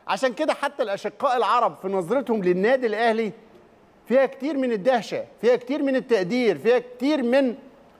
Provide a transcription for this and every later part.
عشان كده حتى الاشقاء العرب في نظرتهم للنادي الاهلي فيها كتير من الدهشه فيها كتير من التقدير فيها كتير من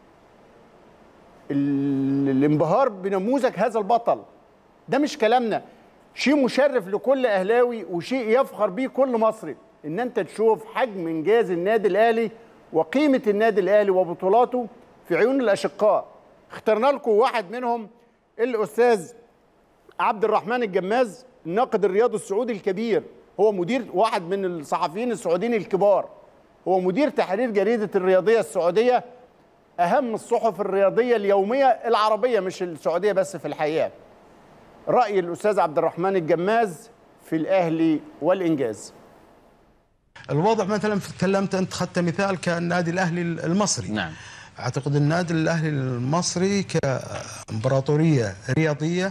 ال- الانبهار بنموذج هذا البطل ده مش كلامنا شيء مشرف لكل اهلاوي وشيء يفخر بيه كل مصري ان انت تشوف حجم انجاز النادي الاهلي وقيمه النادي الاهلي وبطولاته في عيون الاشقاء اخترنا لكم واحد منهم الاستاذ عبد الرحمن الجماز الناقد الرياضي السعودي الكبير هو مدير واحد من الصحفيين السعوديين الكبار هو مدير تحرير جريده الرياضيه السعوديه اهم الصحف الرياضيه اليوميه العربيه مش السعوديه بس في الحقيقه راي الاستاذ عبد الرحمن الجماز في الاهلي والانجاز الوضع مثلا تكلمت انت اخذت مثال كالنادي الاهلي المصري نعم. اعتقد النادي الاهلي المصري كامبراطوريه رياضيه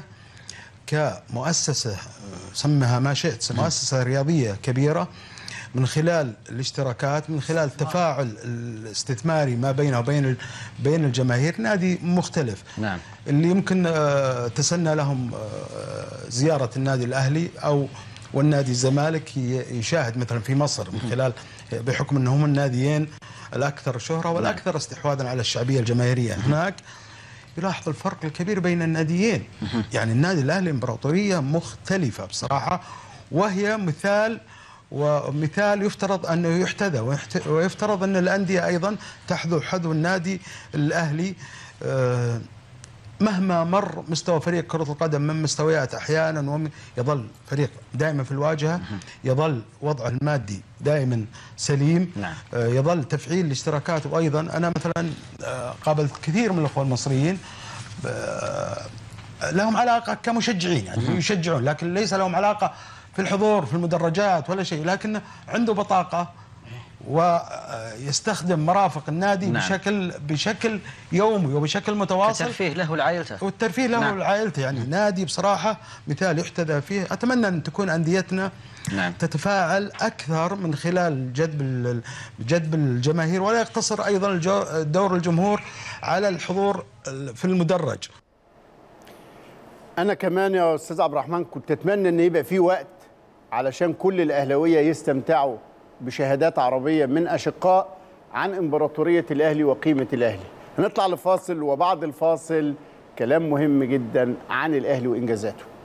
كمؤسسه سمها ما شئت مؤسسه رياضيه كبيره من خلال الاشتراكات من خلال التفاعل الاستثماري ما بينه وبين ال- بين الجماهير نادي مختلف نعم. اللي يمكن آه، تسنى لهم آه، زياره النادي الاهلي او والنادي الزمالك ي- يشاهد مثلا في مصر من خلال بحكم انهم الناديين الاكثر شهره والاكثر استحواذا على الشعبيه الجماهيريه هناك يلاحظ الفرق الكبير بين الناديين يعني النادي الاهلي امبراطوريه مختلفه بصراحه وهي مثال ومثال يفترض انه يحتذى ويحت- ويفترض ان الانديه ايضا تحذو حذو النادي الاهلي آه، مهما مر مستوى فريق كرة القدم من مستويات أحيانا ومن يظل فريق دائما في الواجهة يظل وضعه المادي دائما سليم نعم. آه، يظل تفعيل الاشتراكات وأيضا أنا مثلا آه، قابلت كثير من الأخوة المصريين آه، لهم علاقة كمشجعين يعني يشجعون لكن ليس لهم علاقة في الحضور في المدرجات ولا شيء لكن عنده بطاقة ويستخدم مرافق النادي نعم. بشكل بشكل يومي وبشكل متواصل كترفيه له ولعائلته والترفيه له نعم. ولعائلته يعني نادي بصراحه مثال يحتذى فيه اتمنى ان تكون انديتنا نعم. تتفاعل اكثر من خلال جذب ال- جذب الجماهير ولا يقتصر ايضا الجو- دور الجمهور على الحضور ال- في المدرج انا كمان يا استاذ عبد الرحمن كنت اتمنى ان يبقى في وقت علشان كل الاهلاويه يستمتعوا بشهادات عربيه من اشقاء عن امبراطوريه الاهلي وقيمه الاهلي هنطلع لفاصل وبعد الفاصل كلام مهم جدا عن الاهلي وانجازاته